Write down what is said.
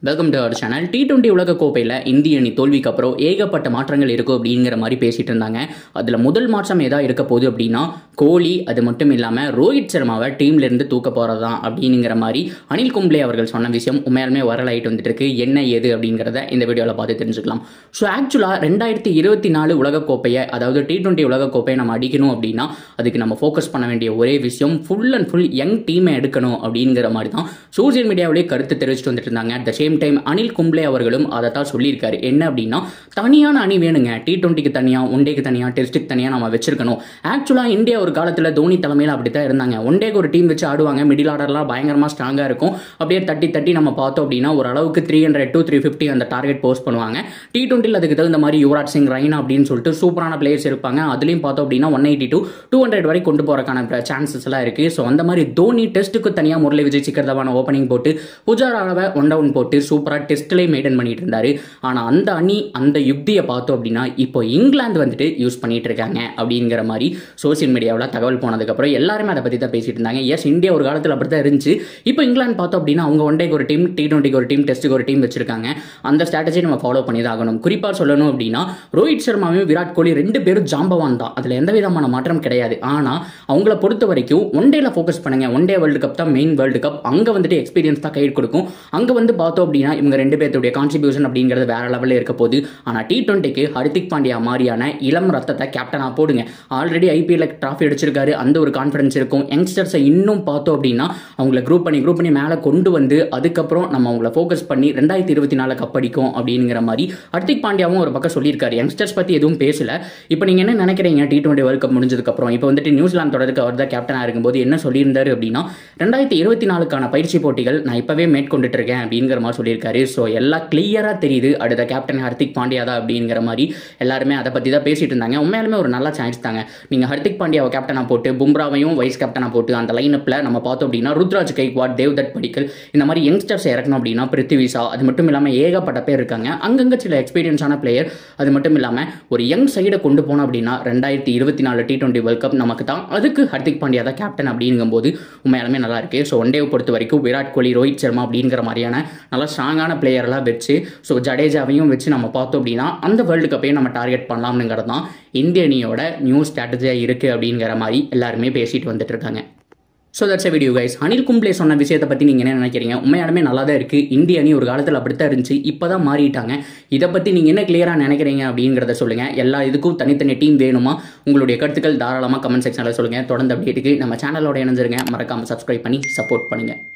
welcome to our channel T twenty உலக கோப்பையில் இந்திய அணி தோல்விக்கு அப்புறம் ஏகப்பட்ட மாற்றங்கள் இருக்கும் அப்படிங்கிற மாதிரி பேசிட்டு இருந்தாங்க அதில் முதல் மாற்றம் எதா இருக்க போகுது அப்படின்னா கோலி அது மட்டும் இல்லாமல் ரோஹித் சர்மாவை டீம்ல இருந்து தூக்க போகிறது தான் அப்படிங்கிற மாதிரி அனில் கும்ப்ளே அவர்கள் சொன்ன விஷயம் உண்மையாலுமே வரலாயிட்டு வந்துட்டு இருக்கு என்ன ஏது அப்படிங்கிறத இந்த வீடியோவில் பார்த்து தெரிஞ்சுக்கலாம் ஸோ ஆக்சுவலாக ரெண்டாயிரத்தி இருபத்தி நாலு உலகக்கோப்பையை அதாவது டி டுவெண்ட்டி உலகக்கோப்பையை நம்ம அடிக்கணும் அப்படின்னா அதுக்கு நம்ம ஃபோக்கஸ் பண்ண வேண்டிய ஒரே விஷயம் ஃபுல் அண்ட் ஃபுல் யங் டீமை எடுக்கணும் அப்படிங்கிற மாதிரி தான் சோசியல் மீடியாவிலே கருத்து தெரிவிச்சுட்டு வந்துட்டு இருந்தாங்க at the same time Anil Kumble அவர்களும் அதை தான் சொல்லியிருக்காரு என்ன அப்படின்னா தனியான அணி வேணுங்க டி டுவெண்ட்டிக்கு தனியாக ஒன் டேக்கு தனியாக டெஸ்ட்டுக்கு தனியாக நம்ம வச்சிருக்கணும் ஆக்சுவலாக இந்தியா ஒரு காலத்தில் தோனி தலைமையில் அப்படி தான் இருந்தாங்க ஒன் டேக்கு ஒரு டீம் வச்சு ஆடுவாங்க மிடில் ஆர்டர்லாம் பயங்கரமாக ஸ்ட்ராங்காக இருக்கும் அப்படியே தட்டி தட்டி நம்ம பார்த்தோம் அப்படின்னா ஒரு அளவுக்கு three hundred two three fifty அந்த டார்கெட் போஸ்ட் பண்ணுவாங்க டி டுவெண்ட்டியில் அதுக்கு தகுந்த மாதிரி யுவராஜ் சிங் ரெய்னா அப்படின்னு சொல்லிட்டு சூப்பரான பிளேயர்ஸ் இருப்பாங்க அதுலேயும் பார்த்தோம் அப்படின்னா one eighty two two hundred வரை கொண்டு போகிறக்கான சான்சஸ் எல்லாம் இருக்குது ஸோ அந்த மாதிரி தோனி டெஸ்ட்டுக்கு தனியாக முரளி விஜய் சிக்கர்தவான ஓப்பனிங் போட்டு புஜாராவை ஒன் டவுன் போட்டு சூப்பராக டெஸ்ட்லேயே மெயின்டைன் பண்ணிட்டு இருந்தாரு ஆனால் அந்த அணி அந்த யுக்தியை பார்த்தோம் அப்படின்னா இப்போ இங்கிலாந்து வந்துட்டு யூஸ் பண்ணிட்டு இருக்காங்க அப்படிங்கிற மாதிரி சோசியல் மீடியாவில் தகவல் போனதுக்கப்புறம் எல்லாருமே அதை பற்றி தான் பேசிட்டு இருந்தாங்க எஸ் இந்தியா ஒரு காலத்தில் அப்படி தான் இருந்துச்சு இப்போ இங்கிலாந்து பார்த்தோம் அப்படின்னா அவங்க ஒன் டேக்கு ஒரு டீம் டி டுவெண்ட்டிக்கு ஒரு டீம் டெஸ்ட்டுக்கு ஒரு டீம் வச்சிருக்காங்க அந்த ஸ்ட்ராட்டஜி நம்ம ஃபாலோ பண்ணி தான் ஆகணும் குறிப்பாக சொல்லணும் அப்படின்னா ரோஹித் சர்மாவையும் விராட் கோலி ரெண்டு பேரும் ஜாம்பவான் தான் அதில் எந்த விதமான மாற்றம் கிடையாது ஆனால் அவங்கள பொறுத்த வரைக்கும் ஒன் டேல ஃபோக்கஸ் பண்ணுங்க ஒன் டே வேர்ல்டு கப் தான் மெயின் வேர்ல்டு கப் அங்கே வந்துட்டு எக்ஸ்பீரியன்ஸ் தான் கை கொடுக்கும் அங்கே வந்து பார்த்தோம் அப்படின்னா இவங்க ரெண்டு பேர்த்துடைய கான்ட்ரிபியூஷன் அப்படிங்கிறது வேற லெவலில் இருக்க போகுது ஆனால் டி டுவெண்ட்டிக்கு ஹர்திக் பாண்டியா மாதிரியான இளம் ரத்தத்தை கேப்டனாக போடுங்க ஆல்ரெடி ஐபிஎல்ல ட்ராஃபி அடிச்சிருக்காரு அந்த ஒரு கான்ஃபிடன்ஸ் இருக்கும் யங்ஸ்டர்ஸை இன்னும் பார்த்தோம் அப்படின்னா அவங்கள குரூப் பண்ணி குரூப் பண்ணி மேலே கொண்டு வந்து அதுக்கப்புறம் நம்ம அவங்கள ஃபோக்கஸ் பண்ணி ரெண்டாயிரத்தி இருபத்தி நாலு கப் அடிக்கும் அப்படிங்கிற மாதிரி ஹர்திக் பாண்டியாவும் ஒரு பக்கம் சொல்லியிருக்காரு யங்ஸ்டர்ஸ் பற்றி எதுவும் பேசல இப்போ நீங்கள் என்ன நினைக்கிறீங்க டி டுவெண்ட்டி வேர்ல்ட் கப் முடிஞ்சதுக்கப்புறம் இப்போ வந்துட்டு நியூசிலாந்து தொடருக்கு அவர் தான் கேப்டனாக இருக்கும்போது என்ன சொல்லியிருந்தாரு அப்படின்னா ரெண்டாயிரத்தி இருபத்தி நாலுக்கான பயிற்சி போட்டிகள் நான் இப்போவே மேற்கொண்டுட்டு இருக்கேன் அப்படிங்கிற மாதிரி சொல்லியிருக்காரு ஸோ எல்லாம் கிளியராக தெரியுது அடுத்த கேப்டன் ஹர்திக் பாண்டியா தான் அப்படிங்கிற மாதிரி எல்லாருமே அதை பற்றி தான் பேசிட்டு இருந்தாங்க உண்மையாலுமே ஒரு நல்ல சான்ஸ் தாங்க நீங்கள் ஹர்திக் பாண்டியாவை கேப்டனாக போட்டு பும்ராவையும் வைஸ் கேப்டனாக போட்டு அந்த லைனப்பில் நம்ம பார்த்தோம் அப்படின்னா ருத்ராஜ் கைக்வாட் தேவ்தட் படிக்கல் இந்த மாதிரி யங்ஸ்டர்ஸ் இறக்கணும் அப்படின்னா பிருத்திவிசா அது மட்டும் இல்லாமல் ஏகப்பட்ட பேர் இருக்காங்க அங்கங்கே சில எக்ஸ்பீரியன்ஸான பிளேயர் அது மட்டும் இல்லாமல் ஒரு யங் சைடை கொண்டு போனோம் அப்படின்னா ரெண்டாயிரத்தி இருபத்தி நாலு டி டுவெண்ட்டி வேர்ல்ட் கப் நமக்கு தான் அதுக்கு ஹர்திக் பாண்டியா தான் கேப்டன் அப்படிங்கும்போது உண்மையாலுமே நல்லா இருக்கு ஸோ ஒன் டேவை பொறுத்த வரைக்கும் விராட் கோலி ரோஹித் சர்மா அப்படிங்கிற மாதிரியான நல்லா ஸ்ட்ராங்கான பிளேயர்லாம் வச்சு ஸோ ஜடேஜாவையும் வச்சு நம்ம பார்த்தோம் அப்படின்னா அந்த வேர்ல்டு கப்பையும் நம்ம டார்கெட் பண்ணலாம்னுங்கிறது தான் இந்திய அணியோட நியூ ஸ்ட்ராட்டஜியாக இருக்குது அப்படிங்கிற மாதிரி எல்லாருமே பேசிட்டு வந்துட்டு இருக்காங்க so that's video guys Anil Kumble சொன்ன விஷயத்தை பற்றி நீங்கள் என்ன நினைக்கிறீங்க உண்மையாலுமே நல்லா தான் இருக்குது இந்திய அணி ஒரு காலத்தில் அப்படித்தான் இருந்துச்சு இப்போ தான் மாறிட்டாங்க இதை பற்றி நீங்கள் என்ன கிளியராக நினைக்கிறீங்க அப்படிங்கிறத சொல்லுங்கள் எல்லா இதுக்கும் தனித்தனி டீம் வேணுமா உங்களுடைய கருத்துக்கள் தாராளமாக கமெண்ட் செக்ஷனில் சொல்லுங்கள் தொடர்ந்து அப்டேட்டுக்கு நம்ம சேனலோட இணைஞ்சிருங்க மறக்காமல் சப்ஸ்கிரைப் பண்ணி சப்போர்ட் பண்ணுங்கள்